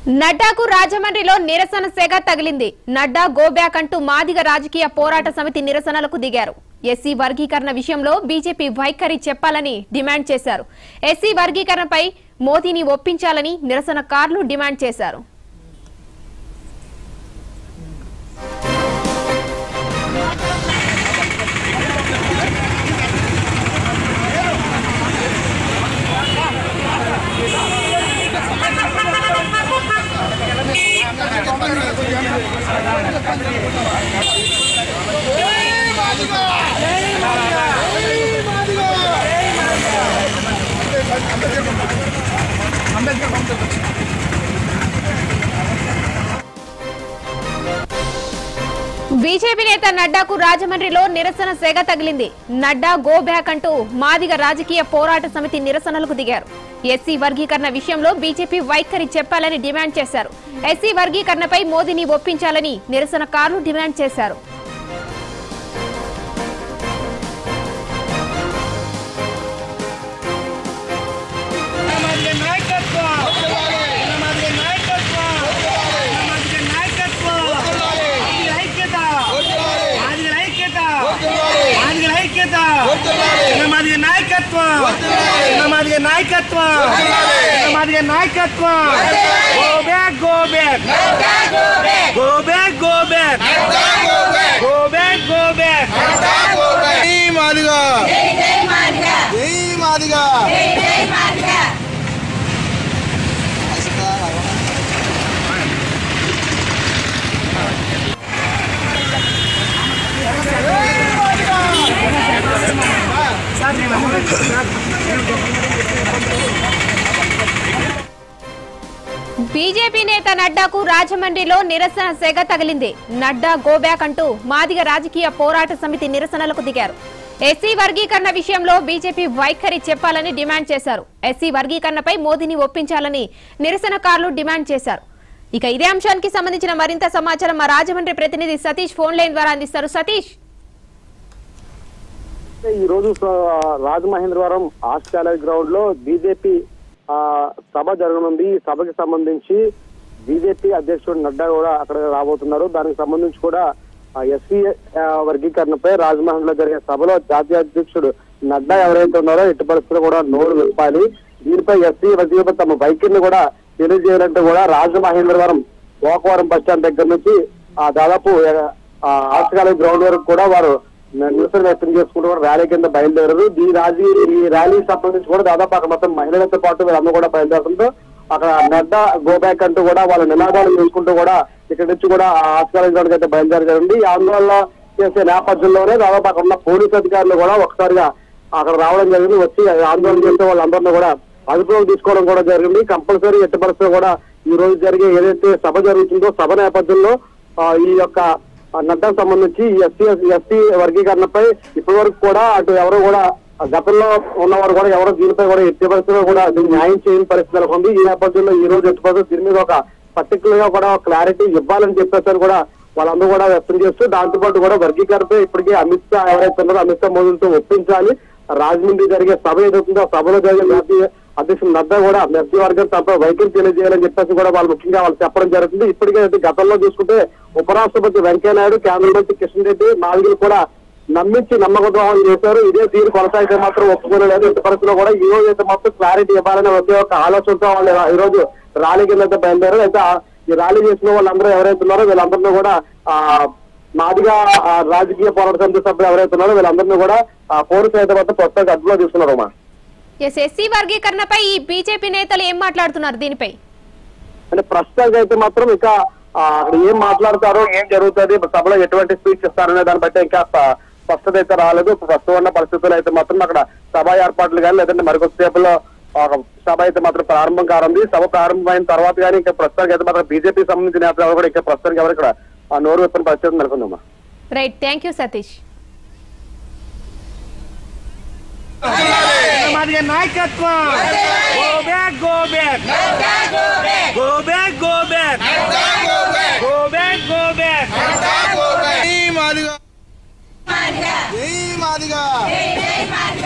నడ్డాకు రాజమండ్రిలో నిరసన సెగ తగిలింది నడ్డా గో బ్యాక్ అంటూ మాదిగ రాజకీయ పోరాట సమితి నిరసనలకు దిగారు ఎస్సీ వర్గీకరణ విషయంలో బీజేపీ వైఖరి చెప్పాలని డిమాండ్ చేశారు ఎస్సీ వర్గీకరణపై మోదీని ఒప్పించాలని నిరసనకారులు డిమాండ్ చేశారు బీజేపీ నేత నడ్డాకు రాజమండ్రిలో నిరసన సెగ తగిలింది నడ్డా గో బ్యాక్ అంటూ మాదిగ రాజకీయ పోరాట సమితి నిరసనలకు దిగారు ఎస్సీ వర్గీకరణ విషయంలో బీజేపీ వైఖరి చెప్పాలని డిమాండ్ చేశారు ఎస్సీ వర్గీకరణపై మోదీని ఒప్పించాలని నిరసనకారులు డిమాండ్ చేశారు ನಮಗೆ ನಾಯಕತ್ವ ನಮಗೆ ನಾಯಕತ್ವ ನಮಗೆ ನಾಯಕತ್ವ ಆದಿಗಳ ಐಕ್ಯತ ಆದಿಗಳ ಐಕ್ಯತ ಆದಿಗಳ ಐಕ್ಯತ ನಮಗೆ ನಾಯಕತ್ವ ನಮಗೆ ನಾಯಕತ್ವ ನಮಗೆ ನಾಯಕತ್ವ go back go back go back go back go back go back జై మాదిగా జై మాదిగా బీజేపీ నేత నడ్డాకు రాజమండ్రిలో నిరసన సెగ తగిలింది నడ్డా గో బ్యాక్ అంటూ మాదిగ రాజకీయ పోరాట సమితి నిరసనలకు దిగారు ఎస్సీ వర్గీకరణ విషయంలో బీజేపీ వైఖరి చెప్పాలని డిమాండ్ చేశారు ఎస్సీ వర్గీకరణపై మోదీని ఒప్పించాలని నిరసనకారులు డిమాండ్ చేశారు ఇక ఇదే అంశానికి సంబంధించిన మరింత సమాచారం మా రాజమండ్రి ప్రతినిధి సతీష్ ఫోన్ లైన్ ద్వారా అందిస్తారు సతీష్ ఈ రోజు స- రాజమహేంద్రవరం ఆర్ట్స్ కాలేజ్ గ్రౌండ్ లో బీజేపీ ఆ, సభ జరగనుంది ఈ సభకి సంబంధించి బీజేపీ అధ్యక్షుడు నడ్డా కూడా అక్కడ రాబోతున్నారు దానికి సంబంధించి కూడా ఎస్సీ వర్గీకరణపై రాజమహల్ లో జరిగే సభలో జాతీయ అధ్యక్షుడు నడ్డా ఎవరైతే ఉన్నారో ఎట్టి పరిస్థితుల్లో కూడా నోరు విప్పాలి దీనిపై ఎస్సీ వర్గీకరణ తమ వైఖరిని కూడా తెలియజేయాలంటే కూడా రాజమహేంద్రవరం గోకవరం బస్ స్టాండ్ దగ్గర నుంచి ఆ దాదాపు ఆ, ఆర్ట్స్ కాలేజ్ గ్రౌండ్ వరకు కూడా వారు నిరసన వ్యక్తం చేసుకుంటూ కూడా ర్యాలీ కింద బయలుదేరారు ఈ రాజీ ఈ ర్యాలీకి సంబంధించి కూడా దాదాపు అక్కడ మొత్తం మహిళలతో పాటు వీళ్ళందరూ కూడా బయలుదేరుతుంటూ అక్కడ నడ్డా గో బ్యాక్ అంటూ కూడా వాళ్ళ నినాదాలు చేసుకుంటూ కూడా ఇక్కడ నుంచి కూడా ఆస్కారం అయితే బయలుదేరారండి ఈ ఆందోళన చేసే నేపథ్యంలోనే దాదాపు అక్కడ ఉన్న పోలీసు అధికారులు కూడా ఒకసారిగా అక్కడ రావడం జరిగింది వచ్చి ఆందోళన చేసే వాళ్ళందరినీ కూడా అదుపులోకి తీసుకోవడం కూడా జరిగింది కంపల్సరీ ఎట్టి పరిస్థితుల్లో కూడా ఈ రోజు జరిగే ఏదైతే సభ జరుగుతుందో సభ నేపథ్యంలో ఆ, ఈ యొక్క ఆ నడ్డాకు సంబంధించి ఎస్సీ ఎస్టీ వర్గీకరణపై ఇప్పటి వరకు కూడా అటు ఎవరు కూడా ఆ గతంలో ఉన్నవారు కూడా ఎవరు దీనిపై కూడా ఎట్టి పరిస్థితుల్లో కూడా దీన్ని న్యాయం చేయని పరిస్థితి నెలకొంది ఈ నేపథ్యంలో ఈ రోజు ఎట్టి పరిస్థితుల్లో దీని మీద ఒక పర్టికులర్ గా కూడా క్లారిటీ ఇవ్వాలని చెప్పేసి కూడా వాళ్ళందరూ కూడా వ్యక్తం చేస్తూ దాంతో పాటు కూడా వర్గీకరణపై ఇప్పటికే అమిత్ షా ఎవరైతే ఉన్నారో అమిత్ షా మోదీలతో ఒప్పించాలి రాజమండ్రి జరిగే సభ ఏదవుతుందో ఆ సభలో జరిగే జాతీయ అధ్యక్షుడు నడ్డా కూడా మెస్సీ వర్గం తప్ప వైఖరి తెలియజేయాలని చెప్పేసి కూడా వాళ్ళు ముఖ్యంగా వాళ్ళు చెప్పడం జరుగుతుంది ఇప్పటికే అయితే గతంలో చూసుకుంటే ఉపరాష్ట్రపతి వెంకయ్య నాయుడు కేంద్ర మంత్రి కిషన్ రెడ్డి నాలుగులు కూడా నమ్మించి నమ్మకద్రోహం చేశారు ఇదే తీరు కొనసాగితే మాత్రం ఒప్పుకోలేదు ఇంత పరిస్థితిలో కూడా ఈ రోజు అయితే మొత్తం క్లారిటీ ఇవ్వాలనే ఒకే ఒక ఆలోచనతో వాళ్ళు ఈ రోజు ర్యాలీ కింద అయితే బయలుదేరారు అయితే ఆ- ఈ ర్యాలీ చేసిన వాళ్ళందరూ ఎవరైతే ఉన్నారో వీళ్ళందరినీ కూడా ఆ మాదిగా ఆ రాజకీయ పోరాట సమితి సభ్యులు ఎవరైతే ఉన్నారో వీళ్ళందరినీ కూడా ఆ పోలీసులు అయితే మొత్తం ప్రస్తుతానికి అదుపులో తీసుకున్నారు అమ్మా ఎస్ ఎస్సీ వర్గీకరణపై ఈ బీజేపీ నేతలు ఏం మాట్లాడుతున్నారు దీనిపై అంటే ప్రస్తుతానికి అయితే మాత్రం ఇంకా ఆ, అక్కడ ఏం మాట్లాడతారో ఏం జరుగుతుంది సభలో ఎటువంటి స్పీచ్ ఇస్తారనే దాన్ని బట్టి ఇంకా స్ప- స్పష్టత అయితే రాలేదు ప్రస్తుతం ఉన్న పరిస్థితుల్లో అయితే మాత్రం అక్కడ సభ ఏర్పాట్లు కానీ లేదంటే మరికొద్దిసేపులో ఒక సభ అయితే మాత్రం ప్రారంభం కానుంది సభ ప్రారంభమైన తర్వాత కానీ ఇంకా ప్రస్తుతానికి అయితే మాత్రం బీజేపీ సంబంధించిన నేతలు ఎవరు కూడా ఇంకా ప్రస్తుతానికి ఎవరు ఇక్కడ ఆ నోరు విప్పిన పరిస్థితి నెలకొందమ్మా రైట్ థ్యాంక్ యూ సతీష్ ನಮಗೆ ನಾಯಕತ್ವ go back go back go back go back go back go back జై మాదిగా జై మాదిగా